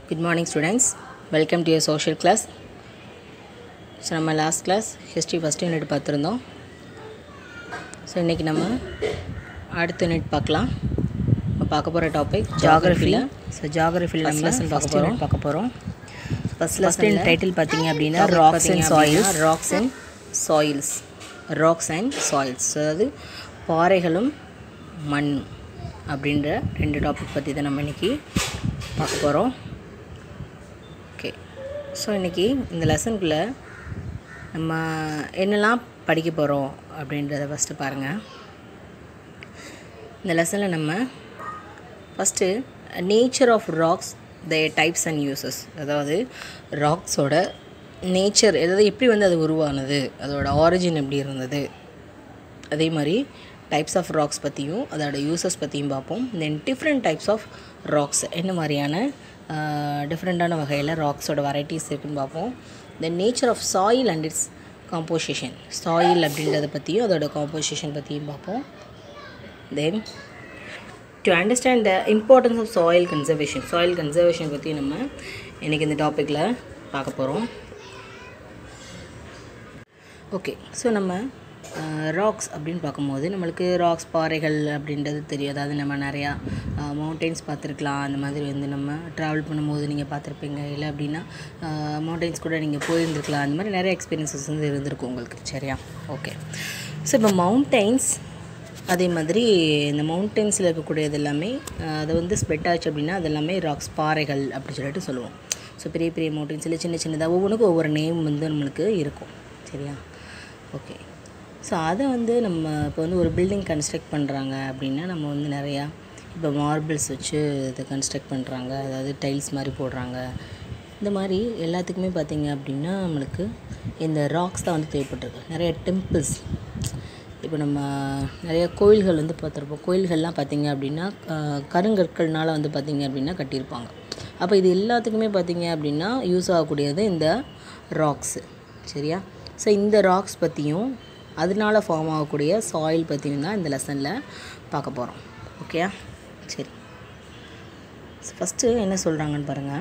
Good morning students. Welcome to your social class. So நம்ம last class history first unit பார்த்துருந்தோம் so இன்றைக்கி நம்ம அடுத்த யூனிட் பார்க்கலாம் இப்போ பார்க்க போகிற டாபிக் ஜாகிரஃபியில் ஸோ ஜாகிரஃபியில் நம்ம லெசன் பார்க்க போகிறோம் பார்க்க போகிறோம் ஃபஸ்ட் லெசன் டைட்டில் பார்த்தீங்க அப்படின்னா rocks and soils rocks and soils rocks and soils அதாவது பாறைகளும் மண் அப்படின்ற ரெண்டு டாபிக் பற்றி தான் நம்ம இன்றைக்கி பார்க்க போகிறோம் ஓகே ஸோ இன்றைக்கி இந்த லெசனுக்குள்ளே நம்ம என்னெல்லாம் படிக்க போகிறோம் அப்படின்றத ஃபஸ்ட்டு பாருங்கள் இந்த லெசனில் நம்ம first nature of rocks the types and uses அதாவது ராக்ஸோட நேச்சர் அதாவது எப்படி வந்து அது உருவானது அதோட ஆரிஜின் எப்படி இருந்தது அதே மாதிரி டைப்ஸ் ஆஃப் ராக்ஸ் பற்றியும் அதோட யூசஸ் பற்றியும் பார்ப்போம் then different types of rocks என்ன மாதிரியான டிஃப்ரெண்ட்டான வகையில் ராக்ஸோட வெரைட்டிஸ் இருக்குன்னு பார்ப்போம் then nature of soil and its composition soil அப்படின்றத பற்றியும் அதோட காம்போசிஷன் பற்றியும் பார்ப்போம் then to understand the importance of soil conservation soil conservation பற்றி நம்ம இன்றைக்கி இந்த டாப்பிக்கில் பார்க்க போகிறோம் ஓகே ஸோ நம்ம ராக்ஸ் அப்படின்னு பார்க்கும்போது நம்மளுக்கு ராக்ஸ் பாறைகள் அப்படின்றது தெரியும் அதாவது நம்ம நிறையா மவுண்டெயின்ஸ் பார்த்துருக்கலாம் அந்த மாதிரி வந்து நம்ம ட்ராவல் பண்ணும்போது நீங்கள் பார்த்துருப்பீங்க இல்லை அப்படின்னா மவுண்டெயின்ஸ் கூட நீங்கள் போயிருந்துருக்கலாம் அந்த மாதிரி நிறைய எக்ஸ்பீரியன்ஸஸ் வந்து இருந்திருக்கும் உங்களுக்கு சரியா ஓகே ஸோ இப்போ மவுண்டெயின்ஸ் அதே மாதிரி இந்த மவுண்டெயின்ஸில் இருக்கக்கூடியது எல்லாமே அதை வந்து ஸ்ப்ரெட் ஆச்சு அப்படின்னா அது எல்லாமே ராக்ஸ் பாறைகள் அப்படின்னு சொல்லிட்டு சொல்லுவோம் ஸோ பெரிய பெரிய மவுண்டெயின்ஸ் இல்லை சின்ன சின்னதாக ஒவ்வொன்றுக்கும் ஒவ்வொரு நேம் வந்து நம்மளுக்கு இருக்கும் சரியா ஓகே ஸோ அதை வந்து நம்ம இப்போ வந்து ஒரு பில்டிங் கன்ஸ்ட்ரக்ட் பண்ணுறாங்க அப்படின்னா நம்ம வந்து நிறையா இப்போ மார்பிள்ஸ் வச்சு இதை கன்ஸ்ட்ரக்ட் பண்ணுறாங்க அதாவது டைல்ஸ் மாதிரி போடுறாங்க இந்த மாதிரி எல்லாத்துக்குமே பார்த்திங்க அப்படின்னா நம்மளுக்கு இந்த ராக்ஸ் தான் வந்து தேவைப்பட்டிருக்கு நிறைய டெம்பிள்ஸ் இப்போ நம்ம நிறைய கோயில்கள் வந்து பார்த்துருப்போம் கோயில்கள்லாம் பார்த்திங்க அப்படின்னா கருங்கற்கள்னால் வந்து பார்த்திங்க அப்படின்னா கட்டியிருப்பாங்க அப்போ இது எல்லாத்துக்குமே பார்த்திங்க அப்படின்னா யூஸ் ஆகக்கூடியது இந்த ராக்ஸு சரியா ஸோ இந்த ராக்ஸ் பற்றியும் அதனால ஃபார்ம் ஆகக்கூடிய சாயில் பற்றியும் தான் இந்த லெசனில் பார்க்க போகிறோம் ஓகேயா சரி ஃபஸ்ட்டு என்ன சொல்கிறாங்கன்னு பாருங்கள்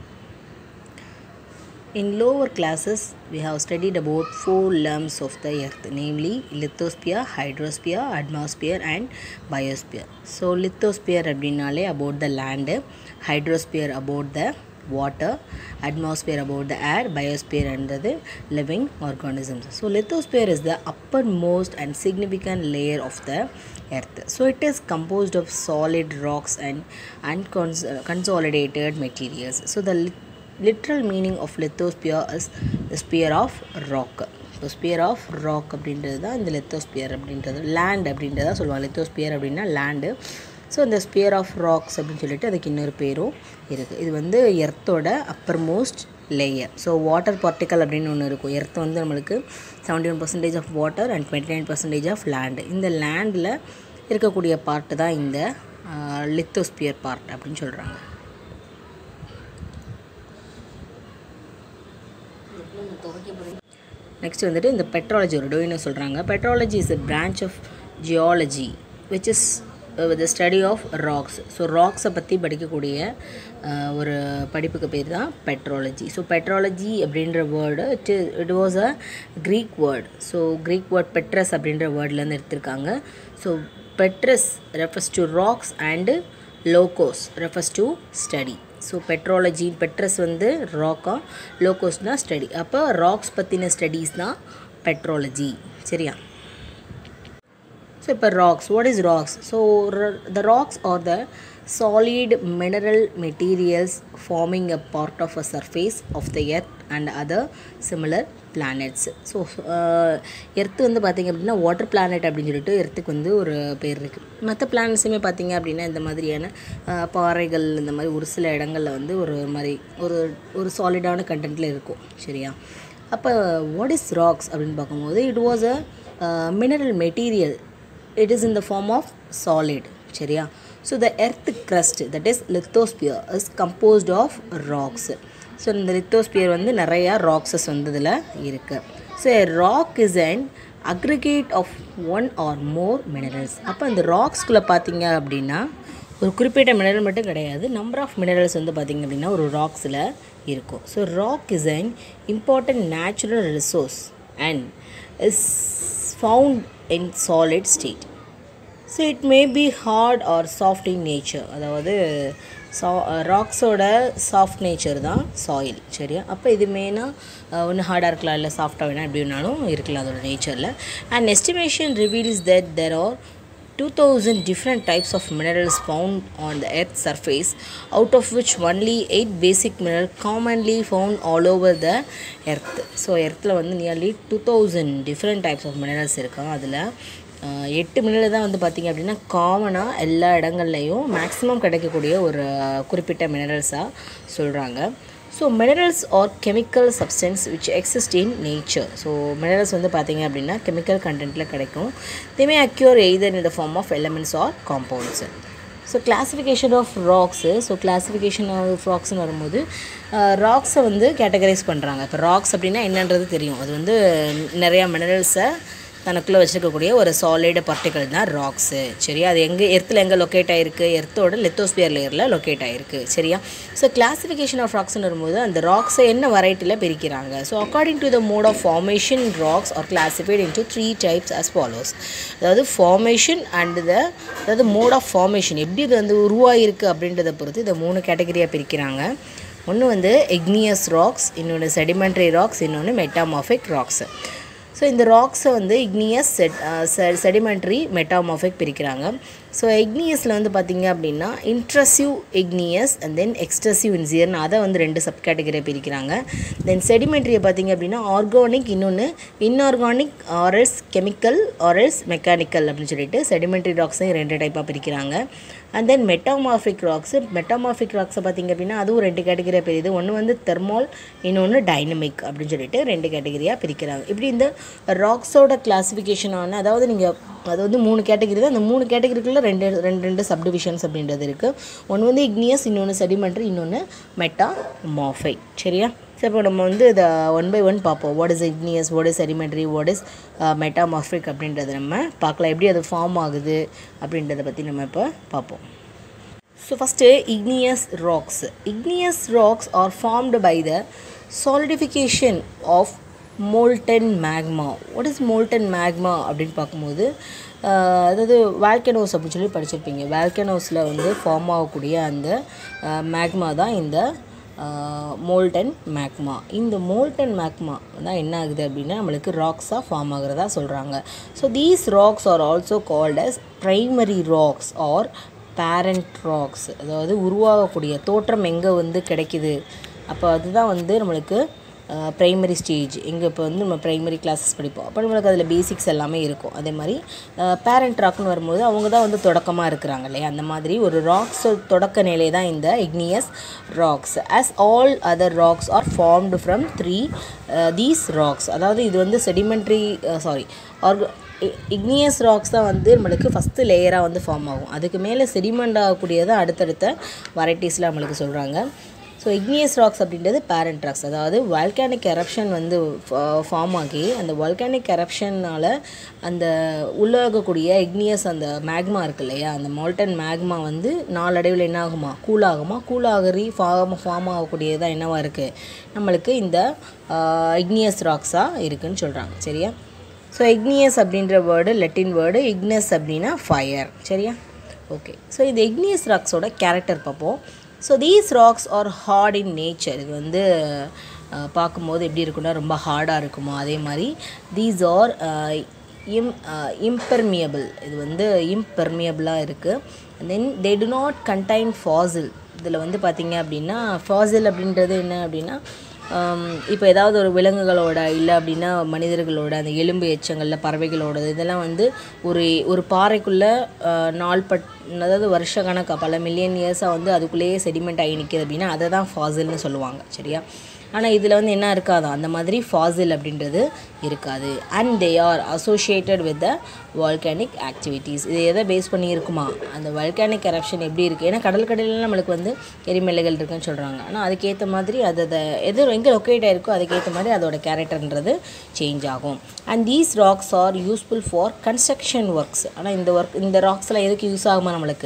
In lower classes, we have studied about four lumps of the earth, namely lithosphere, hydrosphere, atmosphere and biosphere. So, lithosphere அப்படின்னாலே about the land, hydrosphere about the water, atmosphere about the air, biosphere என்றது living organisms. So, lithosphere is the uppermost and significant layer of the earth. So, it is composed of solid rocks and unconsolidated materials. So, the literal meaning of lithosphere is the sphere of rock இப்போ sphere of rock அப்படின்றது தான் இந்த lithosphere அப்படின்றது land அப்படின்றத சொல்லுவாங்க lithosphere அப்படின்னா land so இந்த sphere of rocks அப்படின்னு சொல்லிட்டு அதுக்கு இன்னொரு பேரும் இருக்குது இது வந்து எர்த்தோட upper most layer so water particle அப்படின்னு ஒன்று இருக்கும் எர்த் வந்து நம்மளுக்கு seventy one percentage of water and twenty nine percentage of land இந்த லேண்டில் இருக்கக்கூடிய பார்ட்டு தான் இந்த லித்தோஸ்பியர் பார்ட் அப்படின்னு சொல்கிறாங்க நெக்ஸ்ட் வந்துட்டு இந்த பெட்ராலஜி ஒரு டொயின்னு சொல்கிறாங்க petrology is a branch of geology which is the study of rocks so ராக்ஸை பற்றி படிக்கக்கூடிய ஒரு படிப்புக்கு பேர் தான் பெட்ராலஜி ஸோ பெட்ராலஜி அப்படின்ற word it it was a Greek word so Greek word petros அப்படின்ற வேர்ட்லேருந்து எடுத்திருக்காங்க so petros refers to rocks and logos refers to study so petrology petros வந்து ராக்கா லோகோஸ்னால் ஸ்டடி அப்போ ராக்ஸ் பற்றின ஸ்டடீஸ் தான் பெட்ரோலஜி சரியா ஸோ இப்போ rocks what is rocks so the rocks are the solid mineral materials forming a part of a surface of the earth and other similar planets so earth வந்து பார்த்திங்க அப்படின்னா water planet அப்படின்னு சொல்லிட்டு எர்த்துக்கு வந்து ஒரு பேர் இருக்குது மற்ற பிளானட்ஸுமே பார்த்திங்க அப்படின்னா இந்த மாதிரியான பாறைகள் இந்த மாதிரி ஒரு சில இடங்களில் வந்து ஒரு மாதிரி ஒரு ஒரு சாலிடான கண்டென்ட்டில் இருக்கும் சரியா அப்போ வாட் இஸ் ராக்ஸ் அப்படின்னு பார்க்கும்போது it was a mineral material it is in the form of solid சரியா so the earth crust that is lithosphere is composed of rocks so இந்த லித்தோஸ்பியர் வந்து நிறையா ராக்ஸஸ் வந்து இதில் இருக்குது so rock is and aggregate of one or more minerals அப்போ இந்த ராக்ஸ்குள்ளே பார்த்தீங்க அப்படின்னா ஒரு குறிப்பிட்ட மினரல் மட்டும் கிடையாது நம்பர் ஆஃப் மினரல்ஸ் வந்து பார்த்திங்க அப்படின்னா ஒரு ராக்ஸில் இருக்கும் so rock is an important natural resource and is found in solid state so it may be hard or soft in nature அதாவது சா ராக்ஸோட சாஃப்ட் நேச்சர் தான் சாயில் சரியா அப்போ இது மெயினாக ஒன்று ஹார்டாக இருக்கலாம் இல்லை சாஃப்டாக வேணால் எப்படி வேணாலும் இருக்கலாம் அதோட நேச்சரில் and estimation reveals that there are 2000 different types of minerals found on the earth's surface out of which only 8 basic minerals commonly found all over the earth so எர்த்தில் வந்து nearly two thousand different types of minerals இருக்கான் அதில் எட்டு mineral தான் வந்து பார்த்திங்க அப்படின்னா காமனாக எல்லா இடங்கள்லையும் மேக்ஸிமம் கிடைக்கக்கூடிய ஒரு குறிப்பிட்ட மினரல்ஸாக சொல்கிறாங்க so minerals are chemical substance which exist in nature so minerals வந்து பார்த்தீங்க அப்படின்னா கெமிக்கல் கண்டென்ட்டில் கிடைக்கும் they occur either in the form of elements or compounds so classification of rocks so classification of ராக்ஸ்னு வரும்போது ராக்ஸை வந்து கேட்டகரைஸ் பண்ணுறாங்க இப்போ ராக்ஸ் அப்படின்னா என்னன்றது தெரியும் அது வந்து நிறையா மினரல்ஸை தனக்குள்ளே வச்சுருக்கக்கூடிய ஒரு சாலிட் பார்ட்டிகல் தான் ராக்ஸு சரியா அது எங்கே எர்த்தில் எங்கே லொக்கேட் ஆகிருக்கு எர்த்தோட லெத்தோஸ்பியர் லேயரில் லொக்கேட் ஆகிருக்கு சரியா ஸோ கிளாஸிஃபிகேஷன் ஆஃப் ராக்ஸ்னு வரும்போது அந்த ராக்ஸை என்ன வெரைட்டியில் பிரிக்கிறாங்க so according to the mode of formation rocks are classified into three types as follows அதாவது ஃபார்மேஷன் அண்ட் த அதாவது மோட் ஆஃப் ஃபார்மேஷன் எப்படி இது வந்து உருவாகிருக்கு அப்படின்றத பொறுத்து இதை மூணு கேட்டகரியாக பிரிக்கிறாங்க ஒன்று வந்து எக்னியஸ் ராக்ஸ் இன்னொன்று செடிமெண்ட்ரி ராக்ஸ் இன்னொன்று மெட்டாமாஃபிக் ராக்ஸ் ஸோ இந்த ராக்ஸை வந்து இக்னியஸ் செட் செடிமெண்ட்ரி மெட்டாமாஃபிக் பிரிக்கிறாங்க ஸோ எக்னியஸில் வந்து பார்த்திங்க அப்படின்னா இன்ட்ரசிவ் எக்னியஸ் அண்ட் தென் எக்ஸ்ட்ரசிவ் இன்சியர்னு அதை வந்து ரெண்டு சப் கேட்டகரியாக பிரிக்கிறாங்க தென் செடிமெண்ட்ரியை பார்த்திங்க அப்படின்னா ஆர்கானிக் இன்னொன்று inorganic or else chemical or else mechanical அப்படின்னு சொல்லிட்டு செடிமெண்ட்ரி ராக்ஸையும் ரெண்டு டைப்பாக பிரிக்கிறாங்க and then metamorphic rocks metamorphic ராக்ஸை பார்த்திங்க அப்படின்னா அதுவும் ரெண்டு கேட்டகரியாக பிரியுது ஒன்று வந்து தெர்மால் இன்னொன்று டைனமிக் அப்படின்னு சொல்லிட்டு ரெண்டு கேட்டகரியாக பிரிக்கிறாங்க இப்படி இந்த ராக்ஸோட கிளாஸிஃபிகேஷனான அதாவது நீங்கள் அது வந்து மூணு கேட்டகரி தான் அந்த மூணு கேட்டகரிக்குள்ளே ரெண்டு ரெண்டு ரெண்டு சப்டிவிஷன்ஸ் அப்படின்றது இருக்குது ஒன்று வந்து இக்னியஸ் இன்னொன்று செடிமெண்ட்ரி இன்னொன்று மெட்டாமார்பிக் சரியா ஸோ இப்போ நம்ம வந்து இதை ஒன் பை ஒன் பார்ப்போம் what is igneous what is sedimentary what is metamorphic அப்படின்றத நம்ம பார்க்கலாம் எப்படி அது ஃபார்ம் ஆகுது அப்படின்றத பற்றி நம்ம இப்போ பார்ப்போம் so first igneous rocks igneous rocks are formed by the solidification of molten magma what is molten magma அப்படின்னு பார்க்கும்போது அதாவது வேல்கனோஸ் அப்படின்னு சொல்லி படிச்சிருப்பீங்க வேல்கனோஸில் வந்து ஃபார்ம் ஆகக்கூடிய அந்த மேக்மா தான் இந்த மோல்டன் மேக்மா இந்த மோல்டன் மேக்மா தான் என்ன ஆகுது அப்படின்னா நம்மளுக்கு ராக்ஸாக ஃபார்ம் ஆகிறதா சொல்கிறாங்க so these rocks are also called as primary rocks or parent rocks அதாவது உருவாகக்கூடிய தோற்றம் எங்கே வந்து கிடைக்குது அப்போ அதுதான் வந்து நம்மளுக்கு ப்ரைமரி ஸ்டேஜ் எங்கே இப்போ வந்து நம்ம ப்ரைமரி கிளாஸஸ் படிப்போம் அப்போ நம்மளுக்கு அதில் பேசிக்ஸ் எல்லாமே இருக்கும் அதே மாதிரி பேரண்ட் ராக்னு வரும்போது அவங்க தான் வந்து தொடக்கமாக இருக்கிறாங்க இல்லையா அந்த மாதிரி ஒரு ராக்ஸ் தொடக்க நிலை தான் இந்த igneous rocks as all other rocks are formed from three these rocks அதாவது இது வந்து செடிமெண்ட்ரி சாரி ஆர்க இக்னியஸ் ராக்ஸ் தான் வந்து நம்மளுக்கு ஃபஸ்ட்டு லேயராக வந்து ஃபார்ம் ஆகும் அதுக்கு மேலே செடிமெண்ட் ஆகக்கூடியதை அடுத்தடுத்த வெரைட்டிஸில் நம்மளுக்கு சொல்கிறாங்க ஸோ இக்னியஸ் ராக்ஸ் அப்படின்றது பேரண்ட் ராக்ஸ் அதாவது வால்கானிக் எரப்ஷன் வந்து ஃபார்ம் ஆகி அந்த வால்கானிக் எரப்ஷனால் அந்த உள்ளாகக்கூடிய இக்னியஸ் அந்த மேக்மா இருக்கு இல்லையா அந்த மால்டன் மேக்மா வந்து நாளடைவில் என்ன ஆகுமா கூல் ஆகுமா கூல் ஆகி ஃபார்ம் ஃபார்ம் ஆகக்கூடியதான் என்னவாக இருக்குது நம்மளுக்கு இந்த இக்னியஸ் ராக்ஸாக இருக்குதுன்னு சொல்கிறாங்க சரியா ஸோ இக்னியஸ் அப்படின்ற வேர்டு லெட்டின் வேர்டு இக்னஸ் அப்படின்னா ஃபயர் சரியா ஓகே ஸோ இந்த இக்னியஸ் ராக்ஸோட கேரக்டர் பார்ப்போம் so these rocks are hard in nature இது வந்து பார்க்கும்போது எப்படி இருக்குன்னா ரொம்ப ஹார்டாக இருக்குமோ அதே மாதிரி தீஸ் ஆர் இம் இம்பெர்மியபிள் இது வந்து இம்பெர்மியபிளாக இருக்குது then they do not contain fossil இதில் வந்து பார்த்திங்க அப்படின்னா ஃபாசில் அப்படின்றது என்ன அப்படின்னா இப்போ ஏதாவது ஒரு விலங்குகளோட இல்லை அப்படின்னா மனிதர்களோட அந்த எலும்பு எச்சங்களில் பறவைகளோடது இதெல்லாம் வந்து ஒரு ஒரு பாறைக்குள்ளே நாள் பட் அதாவது வருஷ கணக்காக பல மில்லியன் இயர்ஸாக வந்து அதுக்குள்ளேயே செடிமெண்ட் ஆகி நிற்கிது அப்படின்னா அதை தான் ஃபாசில்னு சொல்லுவாங்க சரியா ஆனால் இதில் வந்து என்ன இருக்காதா அந்த மாதிரி ஃபாசில் அப்படின்றது இருக்காது and they are associated with the volcanic activities இது எதை பேஸ் பண்ணி இருக்குமா அந்த வால்கானிக் கரப்ஷன் எப்படி இருக்குது ஏன்னா கடல் கடலில் நம்மளுக்கு வந்து எரிமலைகள் இருக்குன்னு சொல்கிறாங்க ஆனால் அதுக்கேற்ற மாதிரி அது அதை எது எங்கே லொக்கேட் ஆகிருக்கோ அதுக்கேற்ற மாதிரி அதோட கேரக்டர்ன்றது சேஞ்ச் ஆகும் and these rocks are useful for construction works ஆனால் இந்த ஒர்க் இந்த ராக்ஸ்லாம் எதுக்கு யூஸ் ஆகுமா நம்மளுக்கு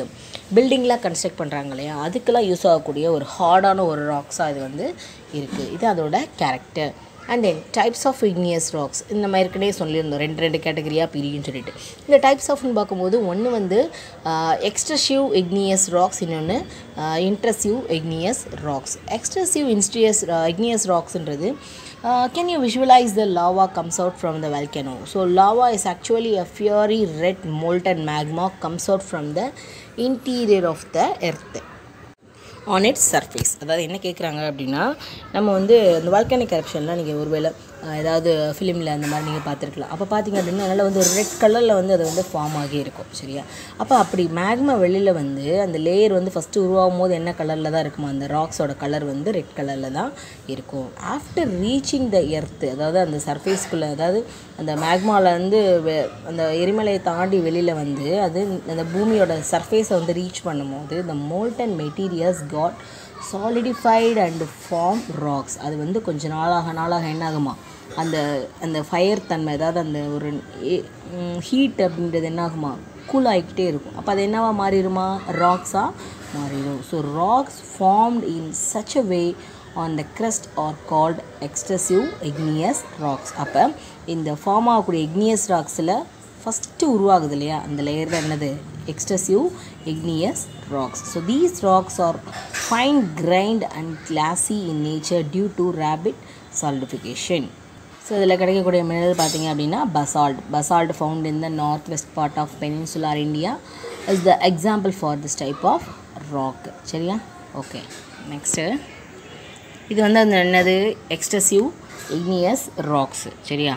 பில்டிங்லாம் கன்ஸ்ட்ரக்ட் பண்ணுறாங்க இல்லையா அதுக்கெல்லாம் யூஸ் ஆகக்கூடிய ஒரு ஹார்டான ஒரு ராக்ஸாக இது வந்து இருக்குது இது அதோட character and then types of igneous rocks இந்த மாதிரி ஏற்கனவே சொல்லியிருந்தோம் ரெண்டு ரெண்டு கேட்டகரியாக பிரியும்னு சொல்லிட்டு இந்த டைப்ஸ் ஆஃப்னு பார்க்கும்போது ஒன்று வந்து எக்ஸ்ட்ரசிவ் இக்னியஸ் ராக்ஸ் இன்னொன்று இன்ட்ரசிவ் இக்னியஸ் ராக்ஸ் எக்ஸ்ட்ரசிவ் இன்ஸ்டியஸ் இக்னியஸ் ராக்ஸ்ன்றது can you visualise the lava comes out from the volcano so lava is actually a fiery red molten magma comes out from the interior of the earth on its surface அதாவது என்ன கேட்குறாங்க அப்படின்னா நம்ம வந்து இந்த volcanic கரப்ஷன்லாம் நீங்கள் ஒருவேளை அஹ், ஏதாவது ஃபிலிமில் அந்த மாதிரி நீங்கள் பார்த்துருக்கலாம் அப்போ பார்த்தீங்க அப்படின்னா நல்லா வந்து ஒரு ரெட் கலரில் வந்து அது வந்து ஃபார்ம் ஆகி இருக்கும் சரியா அப்போ அப்படி மேக்மா வெளியில் வந்து அந்த லேயர் வந்து ஃபஸ்ட்டு உருவாகும் போது என்ன கலரில் தான் இருக்குமோ அந்த ராக்ஸோட கலர் வந்து ரெட் கலரில் தான் இருக்கும் ஆஃப்டர் ரீச்சிங் த எர்த்து அதாவது அந்த சர்ஃபேஸ்க்குள்ளே அதாவது அந்த மேக்மாலேருந்து அந்த எரிமலையை தாண்டி வெளியில் வந்து அது அந்த பூமியோட சர்ஃபேஸை வந்து ரீச் பண்ணும்போது the molten materials got solidified and form rocks அது வந்து கொஞ்ச நாளாக நாளாக என்ன ஆகுமா அந்த அந்த ஃபயர் தன்மை அதாவது அந்த ஒரு ஹீட் அப்படின்றது என்ன ஆகுமா கூல் ஆகிக்கிட்டே இருக்கும் அப்போ அது என்னவா மாறிடுமா ராக்ஸாக மாறிடும் so rocks formed in such a way on the crust are called extrusive igneous rocks அப்போ இந்த ஃபார்ம் ஆகக்கூடிய igneous ராக்ஸில் ஃபஸ்ட்டு உருவாகுது இல்லையா அந்த லேயர் தான் என்னது extrusive igneous rocks so these rocks are fine grained and glassy in nature due to rapid solidification so இதில் கிடைக்கக்கூடிய மினரல் பார்த்தீங்க அப்படின்னா basalt basalt found in the north west part of peninsular India is the example for this type of rock சரியா okay next இது வந்து அந்த என்னது extrusive igneous rocks சரியா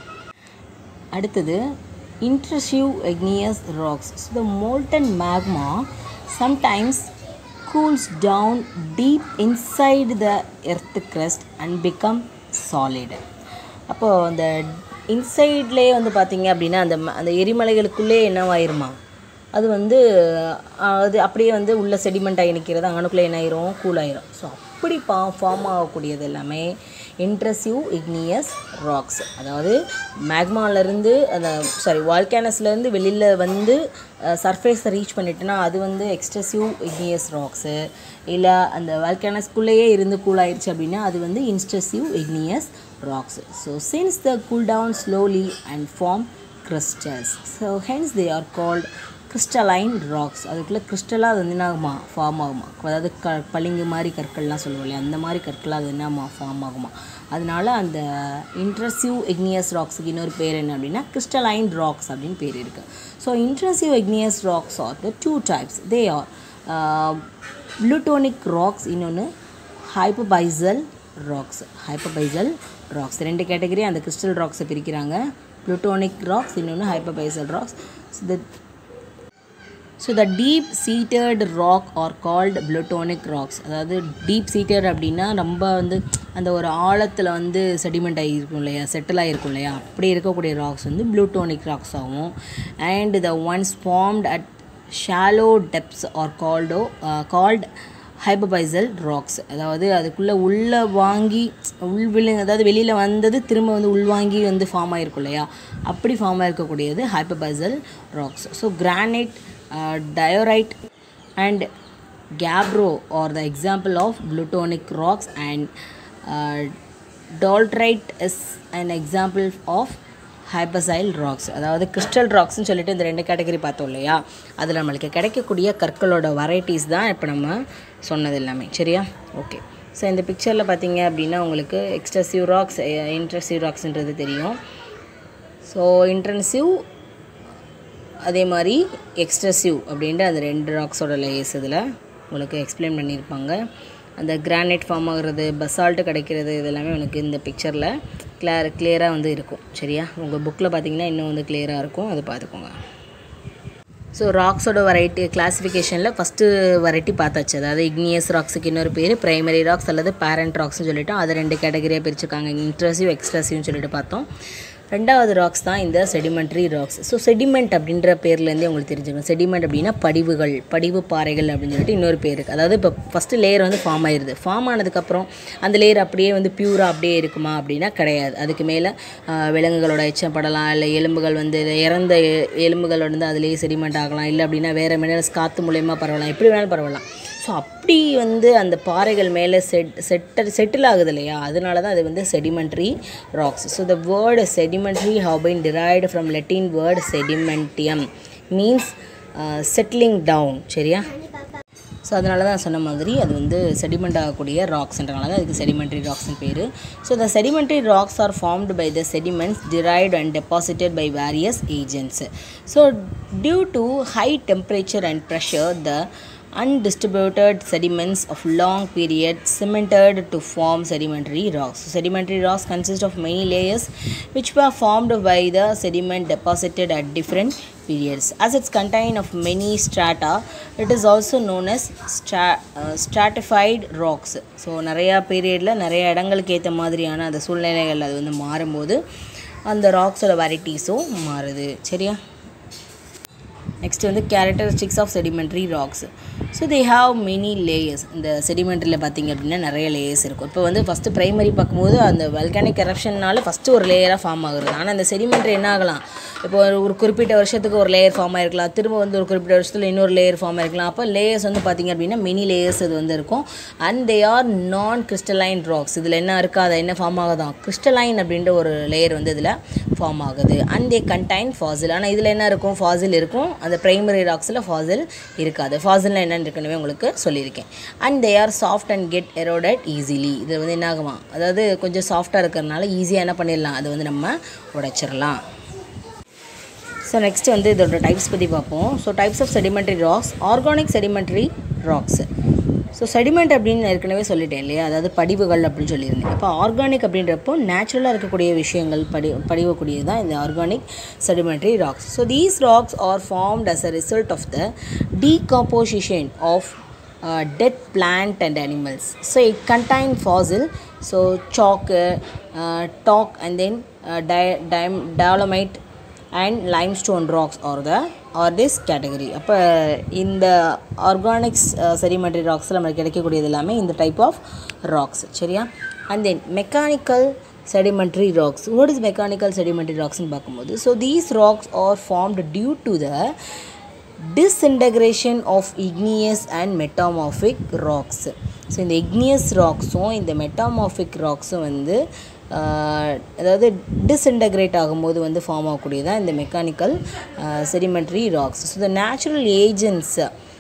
அடுத்தது intrusive igneous rocks so the molten magma sometimes cools down deep inside the earth crust and become solid அப்போ அந்த இன்சைட்லேயே வந்து பார்த்தீங்க அப்படின்னா அந்த ம- அந்த எரிமலைகளுக்குள்ளே என்னவாயிருமா அது வந்து அஹ், அது அப்படியே வந்து உள்ள செடிமெண்ட் ஆகி நிற்கிறது அங்கனுக்குள்ளே என்ன ஆயிரும் கூல் ஆயிரும் ஸோ அப்படி பா ஃபார்ம் ஆகக்கூடியது எல்லாமே இன்ட்ரசிவ் இக்னியஸ் ராக்ஸ் அதாவது மேக்மாலேருந்து அந்த சாரி வால்கேனஸ்லேருந்து வெளியில் வந்து சர்ஃபேஸை ரீச் பண்ணிட்டுனா அது வந்து எக்ஸ்ட்ரசிவ் இக்னியஸ் ராக்ஸு இல்லை அந்த வால்கேனஸ்குள்ளேயே இருந்து கூல் ஆயிடுச்சு அப்படின்னா அது வந்து intrusive igneous rocks so since the cool down slowly and form crystals so hence they are called crystalline rocks அதுக்குள்ளே கிறிஸ்டலாக அது வந்து என்ன ஆகுமா ஃபார்ம் ஆகுமா அதாவது க பளிங்கு மாதிரி கற்கள்லாம் சொல்லுவோம் இல்லையா அந்த மாதிரி கற்களாக அது என்னமா ஃபார்ம் ஆகுமா அதனால அந்த இன்ட்ரசிவ் இக்னியஸ் ராக்ஸுக்கு இன்னொரு பேர் என்ன அப்படின்னா crystalline ராக்ஸ் அப்படின்னு பேர் இருக்குது so intrusive igneous rocks are the two types they are plutonic rocks இன்னொன்று ஹைப்பபைசல் ராக்ஸ் ஹைப்பபைசல் ராக்ஸ் ரெண்டு கேட்டகரி அந்த கிறிஸ்டல் ராக்ஸை பிரிக்கிறாங்க ப்ளூட்டோனிக் ராக்ஸ் இன்னொன்று hypabyssal rocks the so the deep seated rock are called plutonic rocks அதாவது deep seated அப்படின்னா ரொம்ப வந்து அந்த ஒரு ஆழத்தில் வந்து செடிமெண்ட் ஆகிருக்கும் இல்லையா செட்டில் ஆகிருக்கும் இல்லையா அப்படி இருக்கக்கூடிய ராக்ஸ் வந்து ப்ளூட்டோனிக் ராக்ஸ் ஆகும் and the ones formed at shallow depths are called called hypabyssal rocks அதாவது அதுக்குள்ளே உள்ளே வாங்கி உள் விழு அதாவது வெளியில் வந்தது திரும்ப வந்து உள்வாங்கி வந்து ஃபார்ம் ஆகிருக்கும் இல்லையா அப்படி ஃபார்ம் ஆகிருக்கக்கூடியது hypabyssal rocks so granite diorite and gabbro are the example of plutonic rocks and uh, dolerite is an example of hypabyssal rocks அதாவது கிறிஸ்டல் ராக்ஸ்னு சொல்லிட்டு இந்த ரெண்டு கேட்டகரி பார்த்தோம் இல்லையா அதில் நம்மளுக்கு கிடைக்கக்கூடிய கற்களோட வெரைட்டிஸ் தான் இப்போ நம்ம சொன்னது எல்லாமே சரியா ஓகே ஸோ இந்த பிக்சரில் பார்த்தீங்க அப்படின்னா உங்களுக்கு எக்ஸ்ட்ரசிவ் ராக்ஸ் இன்ட்ரசிவ் ராக்ஸ்ன்றது தெரியும் ஸோ இன்ட்ரன்சிவ் அதே மாதிரி எக்ஸ்ட்ரசிவ் அப்படின்ட்டு அந்த ரெண்டு ராக்ஸோட லேயர்ஸ் இதில் உங்களுக்கு எக்ஸ்பிளைன் பண்ணியிருப்பாங்க அந்த கிரானைட் ஃபார்ம் ஆகுறது பசால்ட்டு கிடைக்கிறது இது எல்லாமே உனக்கு இந்த பிக்சரில் கிளியர் கிளியராக வந்து இருக்கும் சரியா உங்கள் புக்கில் பார்த்தீங்கன்னா இன்னும் வந்து கிளியராக இருக்கும் அதை பார்த்துக்கோங்க ஸோ ராக்ஸோட வெரைட்டி கிளாஸிஃபிகேஷனில் ஃபஸ்ட்டு வெரைட்டி பார்த்தாச்சு அதாவது இக்னியஸ் ராக்ஸுக்கு இன்னொரு பேர் பிரைமரி ராக்ஸ் அல்லது பேரண்ட் ராக்ஸ்னு சொல்லிட்டு அதை ரெண்டு கேட்டகரியாக பிரிச்சிருக்காங்க இன்ட்ரசிவ் எக்ஸ்ட்ரசிவ்னு சொல்லிட்டு பார்த்தோம் ரெண்டாவது ராக்ஸ் தான் இந்த செடிமெண்ட்ரி ராக்ஸ் ஸோ செடிமெண்ட் அப்படின்ற பேர்லேருந்தே உங்களுக்கு தெரிஞ்சுக்கணும் செடிமெண்ட் அப்படின்னா படிவுகள் படிவு பாறைகள் அப்படின்னு சொல்லிட்டு இன்னொரு பேர் இருக்குது அதாவது இப்போ ஃபஸ்ட்டு லேயர் வந்து ஃபார்ம் ஆயிடுது ஃபார்ம் ஆனதுக்கப்புறம் அந்த லேயர் அப்படியே வந்து பியூராக அப்படியே இருக்குமா அப்படின்னா கிடையாது அதுக்கு மேலே விலங்குகளோட எச்சம் படலாம் இல்லை எலும்புகள் வந்து இறந்த எ- எலும்புகள் வந்து அதுலேயே செடிமெண்ட் ஆகலாம் இல்லை அப்படின்னா வேறு மினரல்ஸ் காற்று மூலயமா பரவலாம் எப்படி வேணாலும் பரவலாம் ஸோ அப்படி வந்து அந்த பாறைகள் மேலே செட் செட்டர் செட்டில் ஆகுது இல்லையா அதனால தான் அது வந்து sedimentary rocks so the word sedimentary have been derived from Latin word sedimentum means settling down சரியா ஸோ அதனால தான் சொன்ன மாதிரி அது வந்து செடிமெண்ட் ஆகக்கூடிய ராக்ஸ்ன்றனால தான் அதுக்கு செடிமெண்ட்ரி ராக்ஸ்னு பேர் so the sedimentary rocks are formed by the sediments derived and deposited by various agents ஸோ due to high temperature and pressure the undistributed sediments of long period cemented to form sedimentary rocks. So, sedimentary rocks consist of many layers which were formed by the sediment deposited at different periods. As it's contained of many strata, it is also known as stra- uh, stratified rocks. So நிறையா பீரியடில் நிறைய இடங்களுக்கு ஏற்ற மாதிரியான அந்த சூழ்நிலைகள் அது வந்து மாறும்போது அந்த ராக்ஸோட வெரைட்டிஸும் மாறுது சரியா நெக்ஸ்ட் வந்து characteristics of sedimentary rocks so they have many layers இந்த செடிமெண்ட்ரியில் பார்த்தீங்க அப்படின்னா நிறைய லேயர்ஸ் இருக்கும் இப்போ வந்து ஃபஸ்ட்டு ப்ரைமரி பார்க்கும்போது அந்த வல்கானிக் எரப்ஷன்னால ஃபஸ்ட்டு ஒரு லேயராக ஃபார்ம் ஆகுறது ஆனால் அந்த செடிமெண்ட்ரி என்ன ஆகலாம் இப்போ ஒரு ஒரு குறிப்பிட்ட வருஷத்துக்கு ஒரு லேயர் ஃபார்ம் ஆயிருக்கலாம் திரும்ப வந்து ஒரு குறிப்பிட்ட வருஷத்தில் இன்னொரு லேயர் ஃபார்ம் ஆயிருக்கலாம் அப்போ லேயர்ஸ் வந்து பார்த்தீங்க அப்படின்னா மினி லேயர்ஸ் இது வந்து இருக்கும் and they are non crystalline rocks இதில் என்ன இருக்காது என்ன ஃபார்ம் ஆகுதான் கிறிஸ்டலைன் அப்படின்ற ஒரு லேயர் வந்து இதில் ஃபார்ம் ஆகுது அண்ட் தே கண்டைன் ஃபாசில் ஆனால் இதில் என்ன இருக்கும் ஃபாசில் இருக்கும் அந்த பிரைமரி ராக்ஸில் ஃபாசில் இருக்காது ஃபாசில்னா என்னன்னு ஏற்கனவே உங்களுக்கு சொல்லியிருக்கேன் and they are soft and get eroded easily இது வந்து என்ன ஆகுமா அதாவது கொஞ்சம் சாஃப்டாக இருக்கிறதுனால ஈஸியாக என்ன பண்ணிடலாம் அதை வந்து நம்ம உடைச்சிடலாம் ஸோ நெக்ஸ்ட் வந்து இதோட டைப்ஸ் பற்றி பார்ப்போம் so types of sedimentary rocks organic sedimentary rocks so sediment அப்படின்னு நான் ஏற்கனவே சொல்லிட்டேன் இல்லையா அதாவது படிவுகள் அப்படின்னு சொல்லியிருந்தேன் இப்போ ஆர்கானிக் அப்படின்றப்போ நேச்சுரலாக இருக்கக்கூடிய விஷயங்கள் படி படிவக்கூடியது தான் இந்த organic sedimentary rocks so these rocks are formed as a result of the decomposition of uh, dead plant and animals. So it contain fossil, so chalk, uh, talc, and then uh, di- dim- dolomite and limestone rocks or the or this category. அப்போ இந்த organics sedimentary ராக்ஸில் நமக்கு கிடைக்கக்கூடியது எல்லாமே இந்த type of rocks சரியா and then mechanical sedimentary rocks what is mechanical sedimentary rocks னு பார்க்கும்போது so these rocks are formed due to the disintegration of igneous and metamorphic rocks so இந்த igneous ராக்ஸும் இந்த மெட்டாமார்பிக் ராக்ஸும் வந்து ஆஹ், அதாவது டிஸ்இன்டகிரேட் ஆகும்போது வந்து ஃபார்ம் ஆகக்கூடியதான் இந்த mechanical sedimentary rocks so the natural agents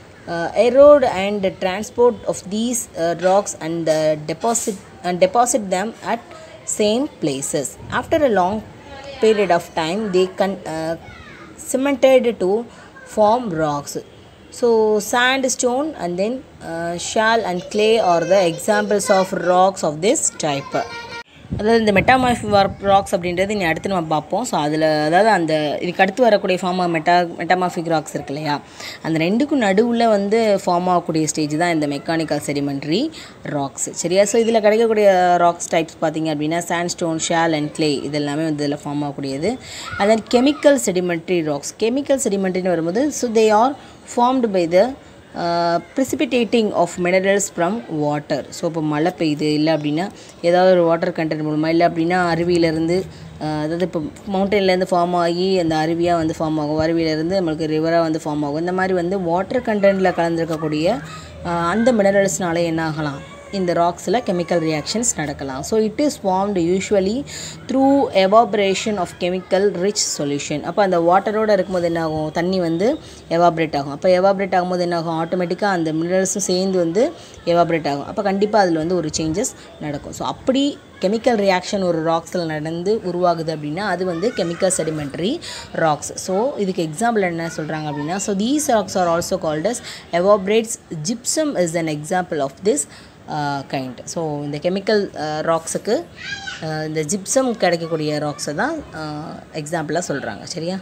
erode and transport of these uh, rocks and uh, deposit and deposit them at same places after a long period of time they con- uh, cemented to form rocks so sandstone and then uh, shale and clay are the examples of rocks of this type அதாவது இந்த metamafic rocks அப்படின்றது இனி அடுத்து நம்ம பார்ப்போம் so அதில் அதாவது அந்த இதுக்கு அடுத்து வரக்கூடிய ஃபார்ம் மெட்டா மெட்டாமாஃபிக் ராக்ஸ் இருக்கு இல்லையா அந்த ரெண்டுக்கும் நடுவில் வந்து ஃபார்ம் ஆகக்கூடிய ஸ்டேஜ் தான் இந்த மெக்கானிக்கல் செடிமெண்ட்ரி ராக்ஸ் சரியா ஸோ இதில் கிடைக்கக்கூடிய ராக்ஸ் டைப்ஸ் பார்த்தீங்க அப்படின்னா சாண்ட்ஸ்டோன் ஷேல் அண்ட் clay இது எல்லாமே வந்து இதில் ஃபார்ம் ஆகக்கூடியது and then chemical sedimentary rocks chemical செடிமெண்ட்ரின்னு வரும்போது so they are formed by the precipitating of minerals from water so இப்போ மழை பெய்யுது இல்லை அப்படின்னா ஏதாவது ஒரு வாட்டர் கண்டென்ட் மூலமாக இல்லை அப்படின்னா அருவியிலேருந்து அதாவது இப்போ மவுண்டன்லேருந்து ஃபார்ம் ஆகி அந்த அருவியாக வந்து ஃபார்ம் ஆகும் அருவியிலேருந்து நம்மளுக்கு ரிவராக வந்து ஃபார்ம் ஆகும் இந்த மாதிரி வந்து வாட்டர் கண்டென்ட்டில் கலந்துருக்கக்கூடிய அஹ், அந்த மினரல்ஸ்னால என்ன ஆகலாம் இந்த ராக்ஸில் கெமிக்கல் ரியாக்ஷன்ஸ் நடக்கலாம் so it is formed usually through evaporation of chemical rich solution அப்போ அந்த வாட்டரோடு இருக்கும்போது என்ன ஆகும் தண்ணி வந்து எவாபரேட் ஆகும் அப்போ எவாபரேட் ஆகும்போது என்ன ஆகும் ஆட்டோமேட்டிக்காக அந்த மினரல்ஸும் சேர்ந்து வந்து எவாபரேட் ஆகும் அப்போ கண்டிப்பாக அதில் வந்து ஒரு சேஞ்சஸ் நடக்கும் ஸோ அப்படி கெமிக்கல் ரியாக்ஷன் ஒரு ராக்ஸில் நடந்து உருவாகுது அப்படின்னா அது வந்து கெமிக்கல் செடிமெண்ட்ரி ராக்ஸ் ஸோ இதுக்கு எக்ஸாம்பிள் என்ன சொல்கிறாங்க அப்படின்னா so these rocks are also called as evaporites gypsum is an example of this kind so இந்த கெமிக்கல் ராக்ஸுக்கு இந்த ஜிப்சம் கிடைக்கக்கூடிய ராக்ஸை தான் எக்ஸாம்பிளாக சொல்கிறாங்க சரியா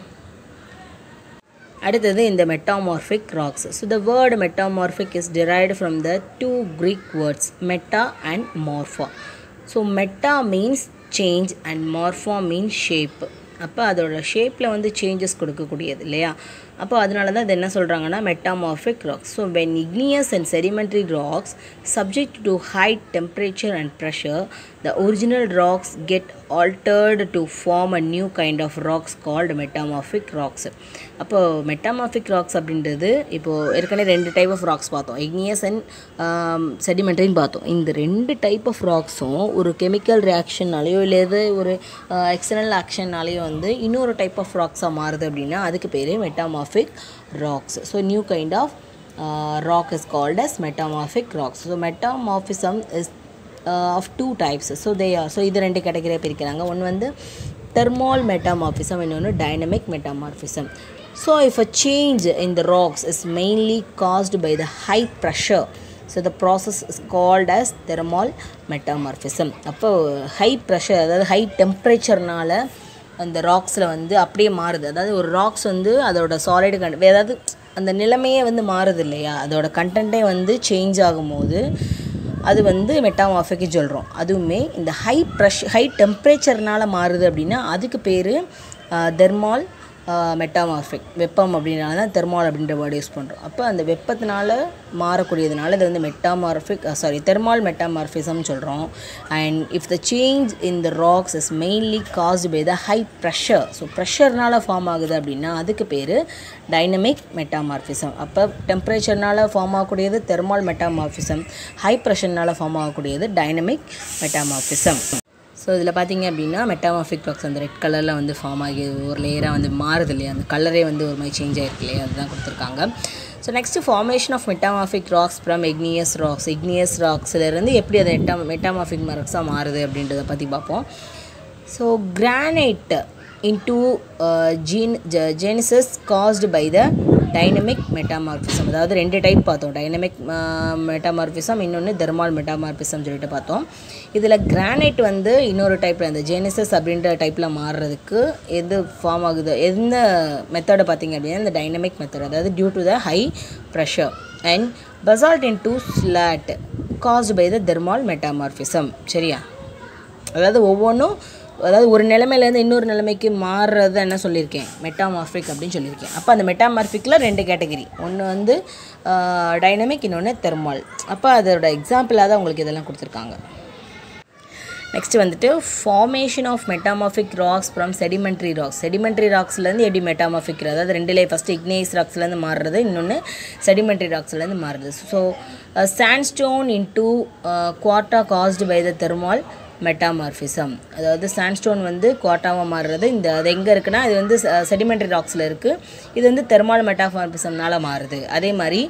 அடுத்தது இந்த metamorphic rocks so the word metamorphic is derived from the two Greek words meta and morpha. So meta means change and morpha means shape. அப்போ அதோட ஷேப்பில் வந்து சேஞ்சஸ் கொடுக்கக்கூடியது இல்லையா அப்போ அதனால தான் அது என்ன சொல்கிறாங்கன்னா metamorphic rocks so when igneous and sedimentary rocks subject to high temperature and pressure the original rocks get altered to form a new kind of rocks called metamorphic rocks அப்போ மெட்டாமார்பிக் ராக்ஸ் அப்படின்றது இப்போது ஏற்கனவே ரெண்டு type of rocks பார்த்தோம் igneous and செடிமெண்ட்ரின்னு பார்த்தோம் இந்த ரெண்டு டைப் ஆஃப் ராக்ஸும் ஒரு கெமிக்கல் ரியாக்ஷன்னாலேயோ இல்லை எது ஒரு எக்ஸ்டர்னல் ஆக்ஷன்னாலேயோ வந்து இன்னொரு டைப் ஆஃப் ராக்ஸாக மாறுது அப்படின்னா அதுக்கு பேர் metamorphic rocks so new kind of rock is called as metamorphic rocks so metamorphism is of two types so they so இது ரெண்டு கேட்டகரியாக பிரிக்கிறாங்க ஒன்று வந்து தெர்மால் மெட்டாமார்பிசம் இன்னொன்று dynamic metamorphism so if a change in the rocks is mainly caused by the high pressure so the process is called as thermal metamorphism அப்போ high pressure அதாவது high டெம்பரேச்சர்னால அந்த ராக்ஸில் வந்து அப்படியே மாறுது அதாவது ஒரு ராக்ஸ் வந்து அதோட சாலிடு கண்ட் அதாவது அந்த நிலைமையே வந்து மாறுது இல்லையா அதோட கண்டென்ட்டே வந்து சேஞ்ச் ஆகும்போது அது வந்து மெட்டாமார்ஃபிக்கு சொல்கிறோம் அதுவுமே இந்த ஹை ப்ரெஷ் ஹை டெம்பரேச்சர்னால மாறுது அப்படின்னா அதுக்கு பேர் தெர்மால் மெட்டாமார்ஃபிக் வெப்பம் அப்படின்னால தான் தெர்மால் அப்படின்ற வேர்டு யூஸ் பண்ணுறோம் அப்போ அந்த வெப்பத்தினால மாறக்கூடியதுனால இது வந்து மெட்டாமார்ஃபிக் சாரி தெர்மால் மெட்டாமார்ஃபிசம் சொல்கிறோம் and if the change in the rocks is mainly caused by the high pressure so ப்ரெஷர்னால் ஃபார்ம் ஆகுது அப்படின்னா அதுக்கு பேர் டைனமிக் மெட்டாமார்ஃபிசம் அப்போ டெம்பரேச்சர்னால் ஃபார்ம் ஆகக்கூடியது தெர்மால் மெட்டாமார்ஃபிசம் ஹை ப்ரெஷர்னால் ஃபார்ம் ஆகக்கூடியது டைனமிக் மெட்டாமார்ஃபிசம் ஸோ இதில் பார்த்தீங்க அப்படின்னா மெட்டாமார்பிக் ராக்ஸ் அந்த ரெட் கலரில் வந்து ஃபார்ம் ஆகி ஒரு லேயராக வந்து மாறுது இல்லையா அந்த கலரே வந்து ஒரு மாதிரி சேஞ்ச் ஆகிருக்கு இல்லையா அதுதான் கொடுத்துருக்காங்க so next formation of metamorphic rocks from igneous rocks igneous ராக்ஸ்லேருந்து எப்படி அது மெட்டா மெட்டாமார்பிக் ராக்ஸாக மாறுது அப்படின்றத பற்றி பார்ப்போம் so granite into uh, gene ge- genesis caused by the dynamic metamorphism அதாவது ரெண்டு டைப் பார்த்தோம் டைனமிக் மெட்டாமார்பிசம் இன்னொன்று தெர்மால் மெட்டாமார்பிசம் சொல்லிட்டு பார்த்தோம் இதில் கிரானைட் வந்து இன்னொரு டைப்பில் இந்த ஜெனிசஸ் அப்படின்ற டைப்பில் மாறுறதுக்கு எது ஃபார்ம் ஆகுது எந்த மெத்தடை பார்த்தீங்க அப்படின்னா இந்த டைனமிக் மெத்தட் அதாவது due to the high pressure and basalt into slate caused by the thermal metamorphism சரியா அதாவது ஒவ்வொன்றும் அதாவது ஒரு நிலைமையிலேருந்து இன்னொரு நிலைமைக்கு மாறுறது என்ன சொல்லியிருக்கேன் மெட்டாமார்பிக் அப்படின்னு சொல்லியிருக்கேன் அப்போ அந்த மெட்டாமார்பிக்கில் ரெண்டு கேட்டகரி ஒன்று வந்து டைனமிக் இன்னொன்று தெர்மால் அப்போ அதோட எக்ஸாம்பிளாக தான் உங்களுக்கு இதெல்லாம் கொடுத்துருக்காங்க நெக்ஸ்ட் வந்துட்டு formation of metamorphic rocks from sedimentary rocks sedimentary ராக்ஸ்லேருந்து எப்படி மெட்டாமார்பிக் அதாவது ரெண்டுலே ஃபஸ்ட்டு இக்னேஸ் ராக்ஸ்லேருந்து மாறுறது இன்னொன்று செடிமெண்ட்ரி ராக்ஸ்லேருந்து மாறுறது so sandstone into quartz caused by the thermal metamorphism அதாவது சாண்ட்ஸ்டோன் வந்து குவாட்டாவாக மாறுறது இந்த அது எங்கே இருக்குன்னா இது வந்து செடிமெண்ட்ரி ராக்ஸில் இருக்குது இது வந்து தெர்மால் மெட்டாமார்பிசம்னால மாறுது அதே மாதிரி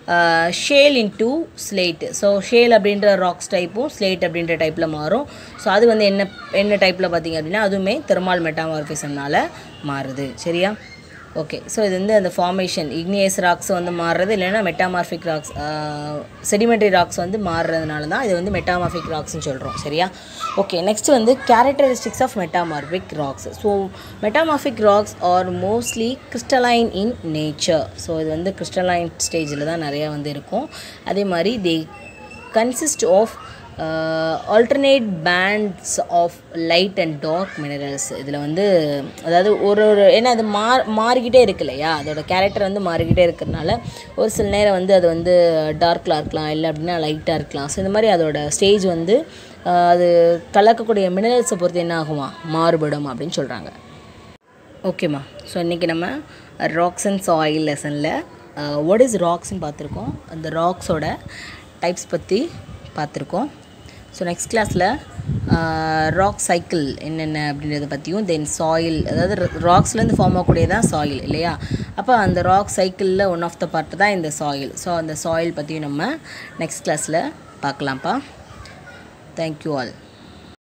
shale into slate so shale அப்படின்ற ராக்ஸ் டைப்பும் ஸ்லேட் அப்படின்ற டைப்பில் மாறும் ஸோ அது வந்து என்ன என்ன டைப்பில் பார்த்தீங்க அப்படின்னா அதுவுமே தெர்மால் மெட்டாமார்பிசம்னால மாறுது சரியா ஓகே ஸோ இது வந்து அந்த ஃபார்மேஷன் இக்னியஸ் ராக்ஸ் வந்து மாறுறது இல்லைன்னா மெட்டாமார்பிக் ராக்ஸ் செடிமெண்ட்ரி ராக்ஸ் வந்து மாறுறதுனால தான் இது வந்து மெட்டாமார்பிக் ராக்ஸ்னு சொல்கிறோம் சரியா ஓகே நெக்ஸ்ட் வந்து characteristics of metamorphic rocks so metamorphic rocks are mostly crystalline in nature so இது வந்து கிறிஸ்டலைன் ஸ்டேஜில் தான் நிறையா வந்து இருக்கும் அதே மாதிரி the consist of alternate bands of light and dark minerals இதில் வந்து அதாவது ஒரு ஒரு ஏன்னா அது மா மாறிக்கிட்டே இருக்கு இல்லையா அதோட கேரக்டர் வந்து மாறிக்கிட்டே இருக்கிறதுனால ஒரு சில நேரம் வந்து அது வந்து டார்க்கில் இருக்கலாம் இல்லை அப்படின்னா லைட்டாக இருக்கலாம் ஸோ இந்த மாதிரி அதோட ஸ்டேஜ் வந்து ஆஹ், அது கலக்கக்கூடிய மினரல்ஸை பொறுத்து என்ன ஆகுமா மாறுபடும் அப்படின்னு சொல்கிறாங்க ஓகேம்மா ஸோ இன்றைக்கி நம்ம ராக்ஸ் அண்ட் சாயில் லெசனில் வாட் இஸ் ராக்ஸ்னு பார்த்துருக்கோம் அந்த ராக்ஸோட டைப்ஸ் பற்றி பார்த்துருக்கோம் ஸோ நெக்ஸ்ட் கிளாஸில் ராக் சைக்கிள் என்னென்ன அப்படின்றத பற்றியும் தென் சாயில் அதாவது ராக்ஸ்லேருந்து ஃபார்ம் ஆகக்கூடியதான் சாயில் இல்லையா அப்போ அந்த ராக் சைக்கிளில் ஒன் ஆஃப் த பார்ட் தான் இந்த சாயில் ஸோ அந்த சாயில் பற்றியும் நம்ம நெக்ஸ்ட் கிளாஸில் பார்க்கலாம்ப்பா தேங்க்யூ ஆல்